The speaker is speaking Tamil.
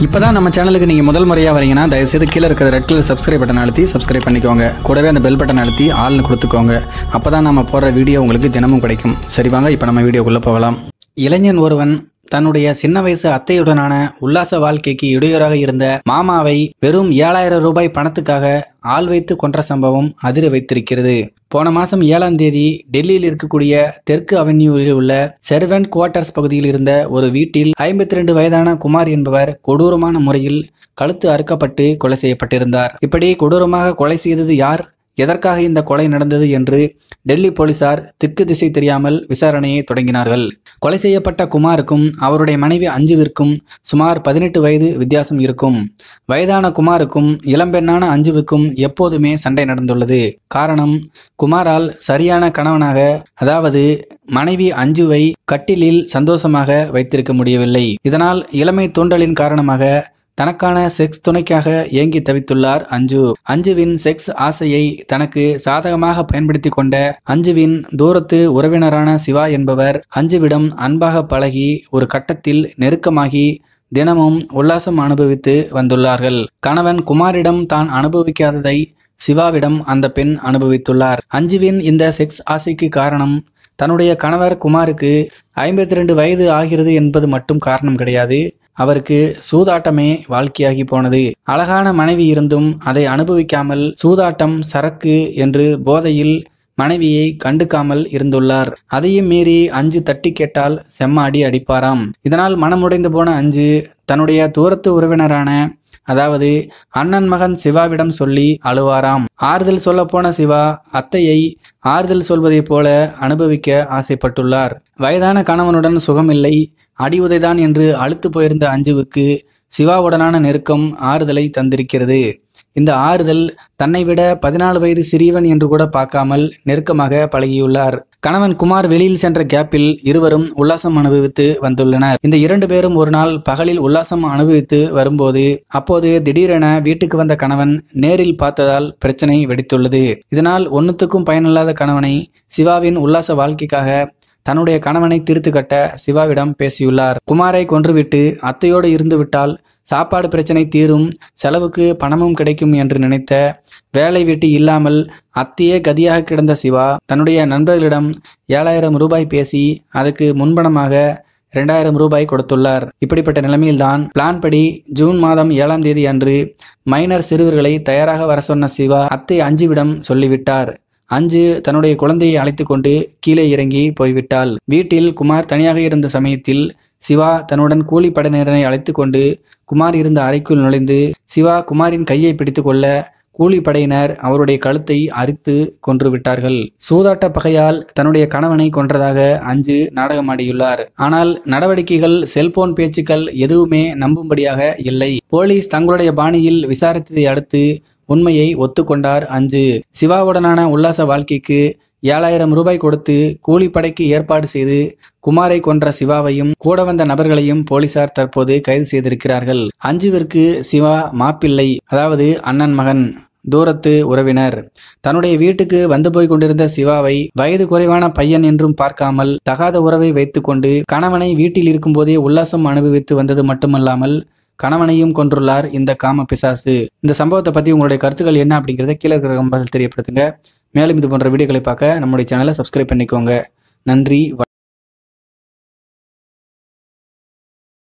இப்பதான் நம்ம சேனலுக்கு நீங்க முதல் முறையா வரீங்கன்னா தயவுசெய்து கீழே இருக்கிற ரெட் கலர் சப்ஸ்கிரைப் பட்டன் அழுத்தி சப்ஸ்கிரைப் பண்ணிக்கோங்க கூடவே அந்த பெல் பட்டன் அழுத்தி ஆள்னு கொடுத்துக்கோங்க அப்பதான் நம்ம போடுற வீடியோ உங்களுக்கு தினமும் கிடைக்கும் சரி வாங்க இப்போ நம்ம வீடியோக்குள்ள போகலாம் இளைஞன் ஒருவன் தன்னுடைய சின்ன வயசு அத்தையுடனான உல்லாச வாழ்க்கைக்கு இடையூறாக இருந்த மாமாவை வெறும் ஏழாயிரம் ரூபாய் பணத்துக்காக ஆள் வைத்து கொன்ற சம்பவம் அதிர வைத்திருக்கிறது போன மாசம் ஏழாம் தேதி டெல்லியில் இருக்கக்கூடிய தெற்கு அவென்யூவில் உள்ள செர்வென்ட் குவார்ட்டர்ஸ் பகுதியில் இருந்த ஒரு வீட்டில் ஐம்பத்தி ரெண்டு வயதான குமார் என்பவர் கொடூரமான முறையில் கழுத்து அறுக்கப்பட்டு கொலை செய்யப்பட்டிருந்தார் இப்படி கொடூரமாக கொலை செய்தது யார் எதற்காக இந்த கொலை நடந்தது என்று டெல்லி போலீசார் திக்கு திசை தெரியாமல் விசாரணையை தொடங்கினார்கள் கொலை செய்யப்பட்ட குமாருக்கும் அவருடைய மனைவி அஞ்சுவிற்கும் சுமார் பதினெட்டு வயது வித்தியாசம் இருக்கும் வயதான குமாருக்கும் இளம்பெண்ணான அஞ்சுவுக்கும் எப்போதுமே சண்டை நடந்துள்ளது காரணம் குமாரால் சரியான கணவனாக அதாவது மனைவி அஞ்சுவை கட்டிலில் சந்தோஷமாக வைத்திருக்க முடியவில்லை இதனால் இளமை தூண்டலின் காரணமாக தனக்கான செக்ஸ் துணைக்காக ஏங்கி தவித்துள்ளார் அஞ்சு அஞ்சுவின் செக்ஸ் ஆசையை தனக்கு சாதகமாக பயன்படுத்தி கொண்ட அஞ்சுவின் தூரத்து உறவினரான சிவா என்பவர் அஞ்சுவிடம் அன்பாக பழகி ஒரு கட்டத்தில் நெருக்கமாகி தினமும் உல்லாசம் அனுபவித்து வந்துள்ளார்கள் கணவன் குமாரிடம் தான் அனுபவிக்காததை சிவாவிடம் அந்த பெண் அனுபவித்துள்ளார் அஞ்சுவின் இந்த செக்ஸ் ஆசைக்கு காரணம் தன்னுடைய கணவர் குமாருக்கு ஐம்பத்தி ரெண்டு வயது ஆகிறது என்பது மட்டும் காரணம் கிடையாது அவருக்கு சூதாட்டமே வாழ்க்கையாகி போனது அழகான மனைவி இருந்தும் அதை அனுபவிக்காமல் சூதாட்டம் சரக்கு என்று போதையில் மனைவியை கண்டுக்காமல் இருந்துள்ளார் அதையும் மீறி அஞ்சு தட்டி கேட்டால் செம்ம அடி அடிப்பாராம் இதனால் மனமுடைந்து போன அஞ்சு தன்னுடைய தூரத்து உறவினரான அதாவது அண்ணன் மகன் சிவாவிடம் சொல்லி அழுவாராம் ஆறுதல் சொல்ல போன சிவா அத்தையை ஆறுதல் சொல்வதைப் போல அனுபவிக்க ஆசைப்பட்டுள்ளார் வயதான கணவனுடன் சுகமில்லை அடி உதைதான் என்று அழுத்து போயிருந்த அஞ்சுவுக்கு சிவாவுடனான நெருக்கம் ஆறுதலை தந்திருக்கிறது இந்த ஆறுதல் தன்னை விட பதினாலு வயது சிறியவன் என்று கூட பார்க்காமல் நெருக்கமாக பழகியுள்ளார் கணவன் குமார் வெளியில் சென்ற கேப்பில் இருவரும் உல்லாசம் அனுபவித்து வந்துள்ளனர் இந்த இரண்டு பேரும் ஒரு நாள் பகலில் உல்லாசம் அனுபவித்து வரும்போது அப்போது திடீரென வீட்டுக்கு வந்த கணவன் நேரில் பார்த்ததால் பிரச்சனை வெடித்துள்ளது இதனால் ஒன்னுத்துக்கும் பயனில்லாத கணவனை சிவாவின் உல்லாச வாழ்க்கைக்காக தன்னுடைய கணவனை தீர்த்து கட்ட சிவாவிடம் பேசியுள்ளார் குமாரை கொன்றுவிட்டு அத்தையோடு இருந்து விட்டால் சாப்பாடு பிரச்சனை தீரும் செலவுக்கு பணமும் கிடைக்கும் என்று நினைத்த வேலை வெட்டி இல்லாமல் அத்தையே கதியாக கிடந்த சிவா தன்னுடைய நண்பர்களிடம் ஏழாயிரம் ரூபாய் பேசி அதுக்கு முன்பணமாக இரண்டாயிரம் ரூபாய் கொடுத்துள்ளார் இப்படிப்பட்ட நிலைமையில்தான் பிளான் படி ஜூன் மாதம் ஏழாம் தேதி அன்று மைனர் சிறுவர்களை தயாராக வர சொன்ன சிவா அத்தை அஞ்சுவிடம் சொல்லிவிட்டார் அஞ்சு தன்னுடைய குழந்தையை அழைத்து கொண்டு கீழே இறங்கி போய்விட்டாள் வீட்டில் குமார் தனியாக இருந்த சமயத்தில் சிவா தன்னுடன் கூலிப்படையினரை அழைத்து கொண்டு குமார் இருந்த அறைக்குள் நுழைந்து சிவா குமாரின் கையை பிடித்து கொள்ள கூலிப்படையினர் அவருடைய கழுத்தை அரித்து கொன்று விட்டார்கள் சூதாட்ட பகையால் தன்னுடைய கணவனை கொன்றதாக அஞ்சு நாடகமாடியுள்ளார் ஆனால் நடவடிக்கைகள் செல்போன் பேச்சுக்கள் எதுவுமே நம்பும்படியாக இல்லை போலீஸ் தங்களுடைய பாணியில் விசாரித்ததை அடுத்து உண்மையை ஒத்துக்கொண்டார் அஞ்சு சிவாவுடனான உல்லாச வாழ்க்கைக்கு ஏழாயிரம் ரூபாய் கொடுத்து கூலிப்படைக்கு ஏற்பாடு செய்து குமாரை கொன்ற சிவாவையும் கூட வந்த நபர்களையும் போலீசார் தற்போது கைது செய்திருக்கிறார்கள் அஞ்சுவிற்கு சிவா மாப்பிள்ளை அதாவது அண்ணன் மகன் தூரத்து உறவினர் தன்னுடைய வீட்டுக்கு வந்து போய் கொண்டிருந்த சிவாவை வயது குறைவான பையன் என்றும் பார்க்காமல் தகாத உறவை வைத்துக்கொண்டு கணவனை வீட்டில் இருக்கும்போதே உல்லாசம் அனுபவித்து வந்தது மட்டுமல்லாமல் கணவனையும் கொன்றுள்ளார் இந்த காம பிசாசு இந்த சம்பவத்தை பத்தி உங்களுடைய கருத்துக்கள் என்ன அப்படிங்கறத கீழே இருக்கிற கம்பத்தில் தெரியப்படுத்துங்க மேலும் இது போன்ற வீடியோக்களை பார்க்க நம்முடைய சேனலை சப்ஸ்கிரைப் பண்ணிக்கோங்க நன்றி வணக்கம்